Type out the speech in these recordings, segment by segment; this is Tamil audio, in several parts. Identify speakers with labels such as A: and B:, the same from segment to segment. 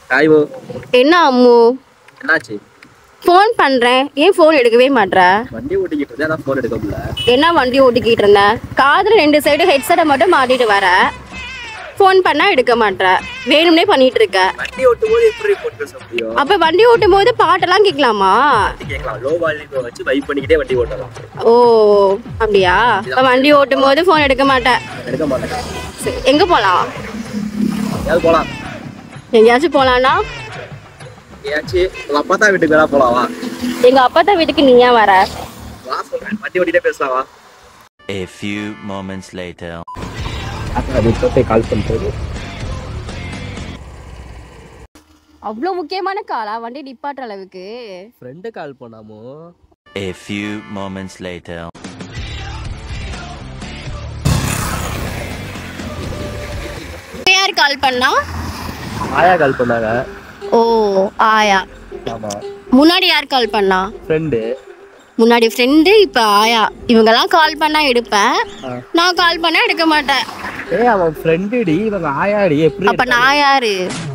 A: காய்வோ
B: என்ன அம்மு
A: என்னாச்சு
B: ஃபோன் பண்றேன் ஏன் ஃபோன் எடுக்கவே மாட்ற
A: வண்டி ஓட்டிக்கிட்டு இருந்தேன் அதான் ஃபோன் எடுக்க முடியல
B: என்ன வண்டி ஓட்டிக்கிட்டு இருந்த காதுல ரெண்டு சைடு ஹெட்செட்டை மட்டும் மாட்டிட்டு வர ஃபோன் பண்ணா எடுக்க மாட்ற வேணும்னே பண்ணிட்டு இருக்க
A: வண்டி ஓட்டும் போது எப்படி போட்டு பேச முடியும்
B: அப்ப வண்டி ஓட்டும் போது பாட்டெல்லாம் கேட்கலாமா
A: வண்டி கேட்கலாம் லோ வால்யூம் வச்சு வைப் பண்ணிக்கிட்டே வண்டி ஓட்டலாம்
B: ஓ அப்படியா இப்ப வண்டி ஓட்டும் போது ஃபோன் எடுக்க மாட்டேன்
A: எடுக்க மாட்டேன்
B: சரி, எங்க போலாம்
A: எங்கேயாவது போலாம்
B: எங்கேயாச்சும் போலாம்னா
A: ஏதாச்சும் உங்க அப்பா தான் வீட்டுக்கு வேணா போலாம் வா
B: எங்க அப்பா வீட்டுக்கு நீ ஏன் வர
A: வா சொல்றேன் வண்டி ஓட்டிட்டே பேசலாம் வா
C: A few moments later.
A: அது போய் கால் பண்ணிட்டு
B: அவ்வளோ முக்கியமான காலா வண்டி நிப்பாட்டுற அளவுக்கு
A: ஃப்ரெண்டு கால் பண்ணாமோ
C: A few moments later.
B: யார் கால் பண்ணா
A: ஆயா கால் பண்ணாங்க
B: ஓ ஆயா
A: ஆமா
B: முன்னாடி யார் கால் பண்ணா
A: ஃப்ரெண்டு
B: முன்னாடி ஃப்ரெண்டு இப்போ ஆயா இவங்கெல்லாம் கால் பண்ணா எடுப்பேன் நான் கால் பண்ணா எடுக்க மாட்டேன்
A: ஏய் அவன் ஃப்ரெண்டுடி இவங்க ஆயாடி எப்படி
B: அப்ப நான் யாரு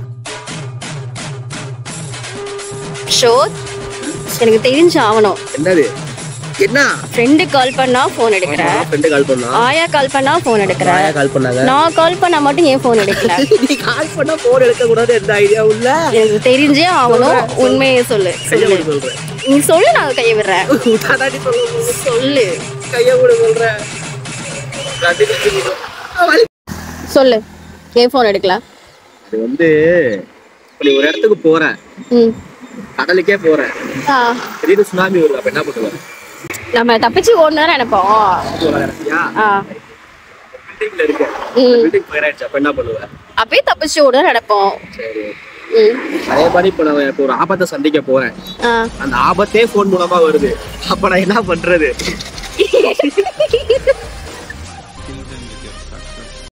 B: ஷோ எனக்கு தெரிஞ்சு ஆகணும்
A: என்னது என்ன
B: ஃப்ரெண்டு கால் பண்ணா ஃபோன் எடுக்கிறேன்
A: ஃப்ரெண்டு கால் பண்ணா
B: ஆயா கால் பண்ணா ஃபோன் எடுக்கிறேன்
A: ஆயா கால் பண்ணாங்க
B: நான் கால் பண்ணா மட்டும் ஏன் ஃபோன் எடுக்கல
A: நீ கால் பண்ணா போன் எடுக்க கூடாது எந்த ஐடியா உள்ள
B: எனக்கு தெரிஞ்சே ஆகணும் உண்மையை சொல்லு
A: கைய
B: சொல்லு
A: கூட சொல்றேன்
B: நீ சொல்லு நான் கையை விடுறேன்
A: உதாரணி சொல்ல
B: சொல்லு
A: கைய கூட சொல்றேன் ரெண்டு நிமிஷம் வலி.
B: சொல்லு ஏன் ஃபோன் எடுக்கல
A: அது வந்து இப்ப நீ ஒரு இடத்துக்கு போற
B: ம்
A: கடலுக்கே போற
B: ஆ
A: திடீர்னு சுனாமி வருது அப்ப என்ன பண்ணுவ
B: நம்ம தப்பிச்சு ஓடணும் நினைப்போம்
A: கடைசியா
B: ஆ
A: பில்டிங்ல இருக்க
B: ம்
A: பில்டிங் ஃபயர் ஆயிடுச்சு அப்ப என்ன பண்ணுவ
B: அப்பயே தப்பிச்சு ஓடணும் நினைப்போம்
A: சரி
B: ம்
A: அதே மாதிரி இப்ப நான் இப்போ ஒரு ஆபத்தை சந்திக்க போறேன்
B: ஆ
A: அந்த ஆபத்தே போன் மூலமா வருது அப்ப நான் என்ன பண்றது